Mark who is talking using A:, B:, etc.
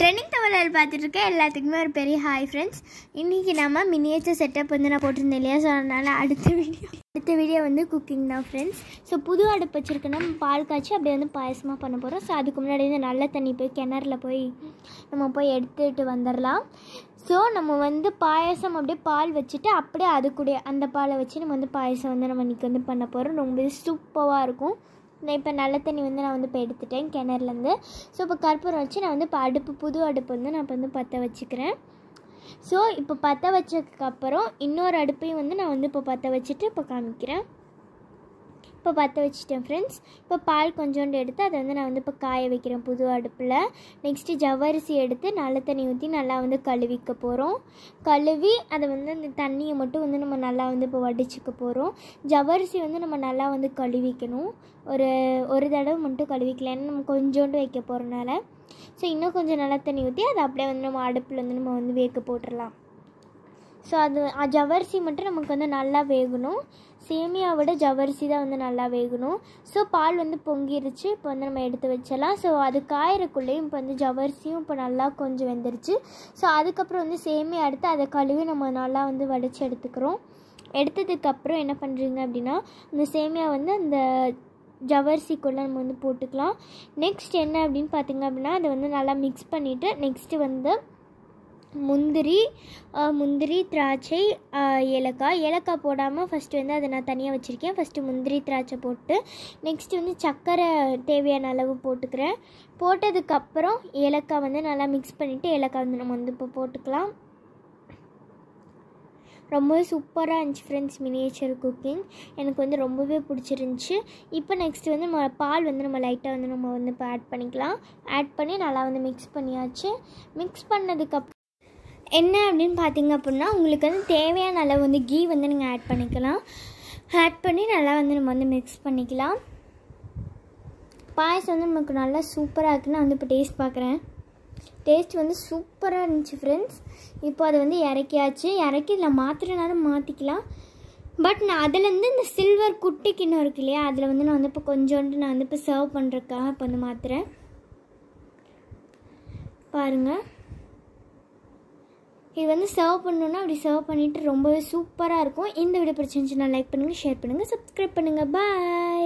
A: trending தமிழில் பார்த்துட்டு இருக்க எல்லாத்துக்குமே ஒரு பெரிய ஹாய் ஃப்ரெண்ட்ஸ் இன்றைக்கி நம்ம மினியேச்சர் செட்டப் வந்து நான் போட்டிருந்தேன் இல்லையா ஸோ அதனால் அடுத்த வீடியோ அடுத்த வீடியோ வந்து குக்கிங் தான் ஃப்ரெண்ட்ஸ் ஸோ புது அடுப்பு வச்சுருக்கேன்னா பால் காய்ச்சி அப்படியே வந்து பாயசமாக பண்ண போகிறோம் ஸோ அதுக்கு முன்னாடி வந்து நல்ல தண்ணி போய் கிணறுல போய் நம்ம போய் எடுத்துகிட்டு வந்துடலாம் ஸோ நம்ம வந்து பாயசம் அப்படியே பால் வச்சுட்டு அப்படியே அது கூட அந்த பாலை வச்சு நம்ம வந்து பாயசம் வந்து நம்ம இன்றைக்கி வந்து பண்ண போகிறோம் ரொம்ப சூப்பராக இருக்கும் நான் இப்போ நல்ல தண்ணி வந்து நான் வந்து இப்போ எடுத்துட்டேன் கிணறுலேருந்து ஸோ இப்போ கற்பூரம் வச்சு நான் வந்து இப்போ அடுப்பு புது அடுப்பு வந்து நான் இப்போ வந்து பற்ற வச்சுக்கிறேன் ஸோ இப்போ பற்ற வச்சதுக்கப்புறம் இன்னொரு அடுப்பையும் வந்து நான் வந்து இப்போ பற்ற வச்சுட்டு இப்போ காமிக்கிறேன் இப்போ பற்ற வச்சுட்டேன் ஃப்ரெண்ட்ஸ் இப்போ பால் கொஞ்சோண்டு எடுத்து அதை வந்து நான் வந்து இப்போ காய வைக்கிறேன் புது அடுப்பில் நெக்ஸ்ட்டு ஜவ்வரிசி எடுத்து நல்ல தண்ணி ஊற்றி நல்லா வந்து கழுவிக்க போகிறோம் கழுவி அதை வந்து அந்த தண்ணியை மட்டும் வந்து நம்ம நல்லா வந்து இப்போ வடிச்சுக்க போகிறோம் ஜவ்வரிசி வந்து நம்ம நல்லா வந்து கழுவிக்கணும் ஒரு ஒரு தடவை மட்டும் கழுவிக்கலாம் ஏன்னா நம்ம கொஞ்சோண்டு வைக்க போகிறனால ஸோ இன்னும் கொஞ்சம் நல்லா தண்ணி ஊற்றி அதை அப்படியே வந்து நம்ம அடுப்பில் வந்து நம்ம வந்து வேக்க போட்டுடலாம் ஸோ அது அ- ஜவ்வரிசி மட்டும் நமக்கு வந்து நல்லா வேகணும் சேமியாவை விட ஜவ்வரிசி தான் வந்து நல்லா வேகணும் ஸோ பால் வந்து பொங்கிருச்சு இப்போ வந்து நம்ம எடுத்து வச்சிடலாம் ஸோ அது காயறக்குள்ளேயும் இப்போ வந்து ஜவ்வரிசியும் இப்போ நல்லா கொஞ்சம் வெந்துருச்சு ஸோ அதுக்கப்புறம் வந்து சேமியா எடுத்து அதை கழுவி நம்ம நல்லா வந்து வடித்து எடுத்துக்கிறோம் எடுத்ததுக்கப்புறம் என்ன பண்ணுறீங்க அப்படின்னா இந்த சேமியா வந்து அந்த ஜவ்வரிசிக்குள்ளே நம்ம வந்து போட்டுக்கலாம் நெக்ஸ்ட் என்ன அப்படின்னு பார்த்தீங்க அப்படின்னா அதை வந்து நல்லா மிக்ஸ் பண்ணிவிட்டு நெக்ஸ்ட்டு வந்து முந்திரி அஹ், முந்திரி திராட்சை அஹ், ஏலக்காய் ஏலக்காய் போடாமல் ஃபஸ்ட்டு வந்து அதை நான் தனியாக வச்சுருக்கேன் ஃபஸ்ட்டு முந்திரி திராட்சை போட்டு நெக்ஸ்ட்டு வந்து சர்க்கரை தேவையான அளவு போட்டுக்கிறேன் போட்டதுக்கப்புறம் ஏலக்காய் வந்து நல்லா மிக்ஸ் பண்ணிவிட்டு ஏலக்காய் வந்து நம்ம வந்து இப்போ போட்டுக்கலாம் ரொம்பவே சூப்பராக இருந்துச்சு ஃப்ரெண்ட்ஸ் மினியேச்சர் குக்கிங் எனக்கு வந்து ரொம்பவே பிடிச்சிருந்துச்சி இப்போ நெக்ஸ்ட் வந்து நம்ம பால் வந்து நம்ம லைட்டாக வந்து நம்ம வந்து இப்போ ஆட் பண்ணிக்கலாம் ஆட் பண்ணி நல்லா வந்து மிக்ஸ் பண்ணியாச்சு மிக்ஸ் பண்ணதுக்கப்புறம் என்ன அப்படின்னு பார்த்தீங்க அப்படின்னா உங்களுக்கு வந்து தேவையான அளவு வந்து கீ வந்து நீங்கள் ஆட் பண்ணிக்கலாம் ஆட் பண்ணி நல்லா வந்து நம்ம வந்து மிக்ஸ் பண்ணிக்கலாம் பாயசம் வந்து நமக்கு நல்லா சூப்பராக இருக்குன்னு நான் வந்து இப்போ டேஸ்ட் பார்க்குறேன் டேஸ்ட் வந்து சூப்பராக இருந்துச்சு ஃப்ரெண்ட்ஸ் இப்போ அதை வந்து இறக்கியாச்சு இறக்கி இதில் மாத்திரனாலும் மாற்றிக்கலாம் பட் நான் அதுலேருந்து இந்த சில்வர் குட்டி கிண்ணம் இருக்கு இல்லையா அதில் வந்து நான் வந்து இப்போ கொஞ்சோண்டு நான் வந்து இப்போ சர்வ் பண்ணுறதுக்காக இப்போ வந்து மாற்றுறேன் பாருங்கள் இது வந்து சர்வ் பண்ணணுன்னா அப்படி சர்வ் பண்ணிவிட்டு ரொம்பவே சூப்பராக இருக்கும் இந்த வீடியோ பிடிச்சிருந்துச்சுன்னா லைக் பண்ணுங்கள் ஷேர் பண்ணுங்கள் சப்ஸ்கிரைப் பண்ணுங்கள் பாய்